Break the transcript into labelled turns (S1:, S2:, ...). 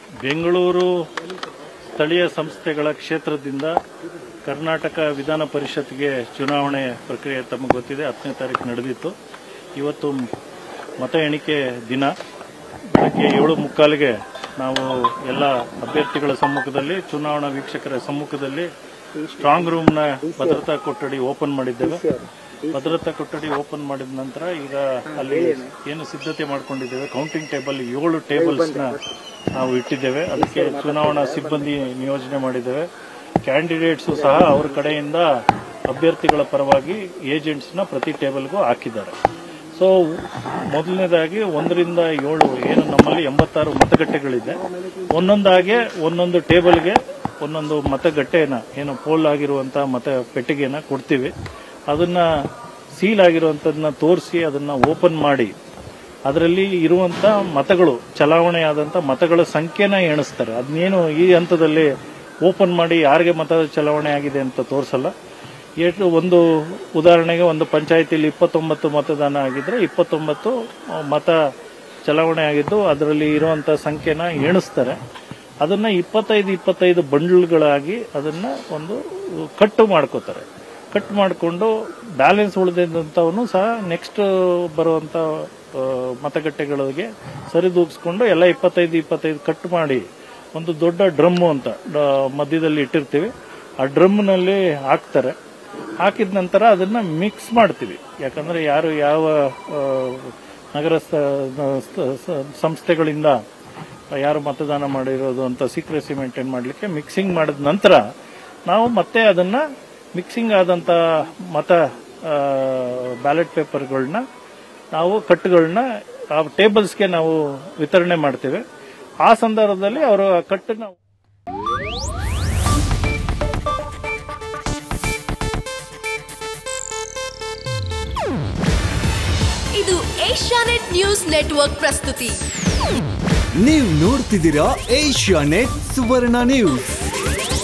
S1: ಬೆಂಗಳೂರು ಸ್ಥಳೀಯ ಸಂಸ್ಥೆಗಳ ಕ್ಷೇತ್ರದಿಂದ ಕರ್ನಾಟಕ ವಿಧಾನ ಪರಿಷತ್ಗೆ ಚುನಾವಣೆ ಪ್ರಕ್ರಿಯೆ ತಮಗೆ ಗೊತ್ತಿದೆ ಹತ್ತನೇ ತಾರೀಕು ನಡೆದಿತ್ತು ಇವತ್ತು ಮತ ಎಣಿಕೆ ದಿನ ಬೆಳಗ್ಗೆ ಏಳು ಮುಕ್ಕಾಲಿಗೆ ನಾವು ಎಲ್ಲ ಅಭ್ಯರ್ಥಿಗಳ ಸಮ್ಮುಖದಲ್ಲಿ ಚುನಾವಣಾ ವೀಕ್ಷಕರ ಸಮ್ಮುಖದಲ್ಲಿ ಸ್ಟ್ರಾಂಗ್ ರೂಮ್ನ ಭದ್ರತಾ ಕೊಠಡಿ ಓಪನ್ ಮಾಡಿದ್ದೇವೆ ಭದ್ರತಾ ಕೊಠಡಿ ಓಪನ್ ಮಾಡಿದ ನಂತರ ಈಗ ಅಲ್ಲಿ ಏನು ಸಿದ್ಧತೆ ಮಾಡ್ಕೊಂಡಿದ್ದೇವೆ ಕೌಂಟಿಂಗ್ ಟೇಬಲ್ ಏಳು ಟೇಬಲ್ಸ್ನ ನಾವು ಇಟ್ಟಿದ್ದೇವೆ ಅದಕ್ಕೆ ಚುನಾವಣಾ ಸಿಬ್ಬಂದಿ ನಿಯೋಜನೆ ಮಾಡಿದ್ದೇವೆ ಕ್ಯಾಂಡಿಡೇಟ್ಸು ಸಹ ಅವರ ಕಡೆಯಿಂದ ಅಭ್ಯರ್ಥಿಗಳ ಪರವಾಗಿ ಏಜೆಂಟ್ಸ್ನ ಪ್ರತಿ ಟೇಬಲ್ಗೂ ಹಾಕಿದ್ದಾರೆ ಸೊ ಮೊದಲನೇದಾಗಿ ಒಂದರಿಂದ ಏಳು ಏನು ನಮ್ಮಲ್ಲಿ ಎಂಬತ್ತಾರು ಮತಗಟ್ಟೆಗಳಿದೆ ಒಂದೊಂದಾಗೆ ಒಂದೊಂದು ಟೇಬಲ್ಗೆ ಒಂದೊಂದು ಮತಗಟ್ಟೆನ ಏನು ಪೋಲ್ ಆಗಿರುವಂಥ ಮತ ಪೆಟ್ಟಿಗೆನ ಕೊಡ್ತೀವಿ ಅದನ್ನ ಸೀಲ್ ಆಗಿರುವಂಥದ್ದನ್ನ ತೋರಿಸಿ ಅದನ್ನ ಓಪನ್ ಮಾಡಿ ಅದರಲ್ಲಿ ಇರುವಂತ ಮತಗಳು ಚಲಾವಣೆಯಾದಂಥ ಮತಗಳ ಸಂಖ್ಯೆನ ಎಣಿಸ್ತಾರೆ ಅದನ್ನೇನು ಈ ಹಂತದಲ್ಲಿ ಓಪನ್ ಮಾಡಿ ಯಾರಿಗೆ ಮತ ಚಲಾವಣೆ ಆಗಿದೆ ಅಂತ ತೋರಿಸಲ್ಲ ಎಷ್ಟು ಒಂದು ಉದಾಹರಣೆಗೆ ಒಂದು ಪಂಚಾಯತಿಯಲ್ಲಿ ಇಪ್ಪತ್ತೊಂಬತ್ತು ಮತದಾನ ಆಗಿದ್ರೆ ಇಪ್ಪತ್ತೊಂಬತ್ತು ಮತ ಚಲಾವಣೆ ಆಗಿದ್ದು ಅದರಲ್ಲಿ ಇರುವಂತ ಸಂಖ್ಯೆನ ಎಣಿಸ್ತಾರೆ ಅದನ್ನ ಇಪ್ಪತ್ತೈದು ಇಪ್ಪತ್ತೈದು ಬಂಡಲ್ಗಳಾಗಿ ಅದನ್ನ ಒಂದು ಕಟ್ಟು ಮಾಡ್ಕೋತಾರೆ ಕಟ್ ಮಾಡಿಕೊಂಡು ಬ್ಯಾಲೆನ್ಸ್ ಉಳಿದಂಥವನ್ನು ಸಹ ನೆಕ್ಸ್ಟ್ ಬರುವಂತ ಆ, ಮತಗಟ್ಟೆಗಳಿಗೆ ಸರಿದೂಗಿಸ್ಕೊಂಡು ಎಲ್ಲ ಇಪ್ಪತ್ತೈದು ಇಪ್ಪತ್ತೈದು ಕಟ್ ಮಾಡಿ ಒಂದು ದೊಡ್ಡ ಡ್ರಮ್ಮು ಅಂತ ಡ- ಮಧ್ಯದಲ್ಲಿ ಇಟ್ಟಿರ್ತೀವಿ ಆ ಡ್ರಮ್ನಲ್ಲಿ ಹಾಕ್ತಾರೆ ಹಾಕಿದ ನಂತರ ಅದನ್ನ ಮಿಕ್ಸ್ ಮಾಡ್ತೀವಿ ಯಾಕಂದ್ರೆ ಯಾರು ಯಾವ ಆ, ನಗರ ಸ- ಸ- ಸ- ಸಂಸ್ಥೆಗಳಿಂದ ಯಾರು ಮತದಾನ ಮಾಡಿರೋದು ಅಂತ ಸೀಕ್ರೆಸಿ ಮೇಂಟೈನ್ ಮಾಡಲಿಕ್ಕೆ ಮಿಕ್ಸಿಂಗ್ ಮಾಡಿದ ನಂತರ ನಾವು ಮತ್ತೆ ಅದನ್ನ ಮಿಕ್ಸಿಂಗ್ ಆದಂತ ಮತ ಬ್ಯಾಲೆಟ್ ಪೇಪರ್ಗಳನ್ನ ನಾವು ಕಟ್ಟುಗಳನ್ನ ಆ ಟೇಬಲ್ಸ್ಗೆ ನಾವು ವಿತರಣೆ ಮಾಡ್ತೇವೆ ಆ ಸಂದರ್ಭದಲ್ಲಿ ಅವರು ಕಟ್ಟನ್ನ
S2: ಇದು ಏಷ್ಯಾನೆಟ್ ನ್ಯೂಸ್ ನೆಟ್ವರ್ಕ್ ಪ್ರಸ್ತುತಿ
S3: ನೀವು ನೋಡ್ತಿದ್ದೀರಾ ಏಷ್ಯಾ ನೆಟ್ ಸುವರ್ಣ ನ್ಯೂಸ್